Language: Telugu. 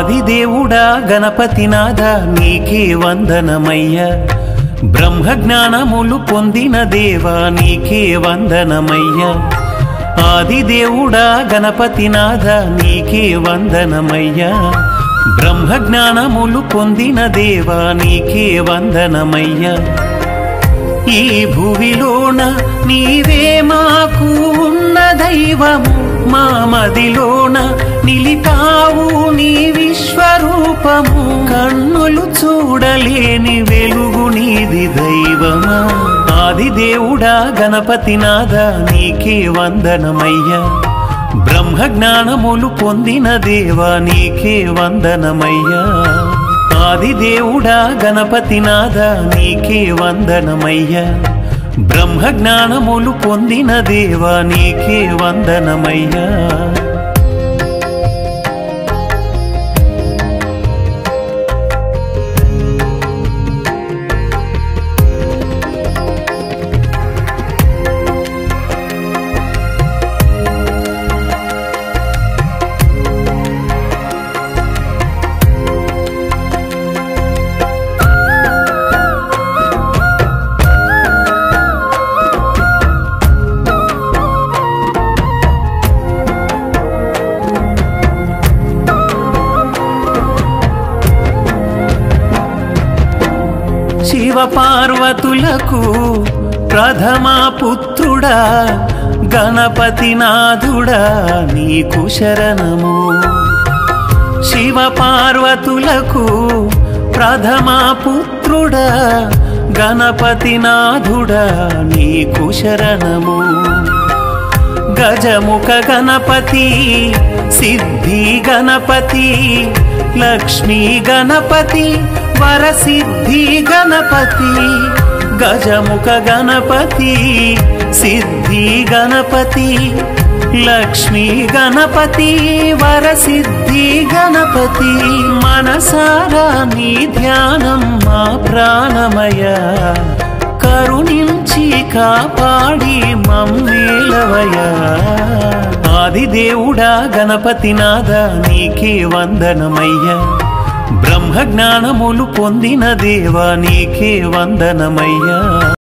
ఆదిదేవుడా గణపతినాథ నీకే వందనమయ్యా బ్రహ్మ జ్ఞానములు పొందిన దేవా నీకే వందనమయ్యా ఆదిదేవుడా గణపతినాథ నీకే వందనమయ్యా బ్రహ్మ జ్ఞానములు పొందిన దేవా నీకే వందనమయ్యా ఈ భువిలోన నీవే మాకు ఉన్న దైవము మా మదిలోన నిలిపావు నీ విశ్వరూపము కన్నులు చూడలేని వెలుగు నీది దైవమా ఆది దేవుడా గణపతినాథ నీకే వందనమయ్యా బ్రహ్మ జ్ఞానములు పొందిన దేవా నీకే వందనమయ్యా ఆదిదేవుడా గణపతినాథ నీకే వందనమయ్యా బ్రహ్మ జ్ఞానములు పొందిన దేవా నీకే వందనమయ్యా శివ పార్వతులకు ప్రథమా పుత్రుడా గణపతినాథుడా నీకు శరణము శివ పార్వతులకు ప్రథమా పుత్రుడా గణపతినాథుడా నీకు శరణము గజముఖ గణపతి సిద్ధి గణపతి లక్ష్మీ గణపతి వరసిద్ధి గణపతి గజముఖ గణపతి సిద్ధి గణపతి లక్ష్మీ గణపతి వరసిద్ధి గణపతి మనసారా నీ ధ్యానం మా ప్రాణమయ కరుణించి కాపాడి మమ్మేలవయా ఆదిదేవుడా గణపతినాథ నీకే వందనమయ్యా బ్రహ్మ జ్ఞానములు పొందిన దేవా నీకే వందనమయ్యా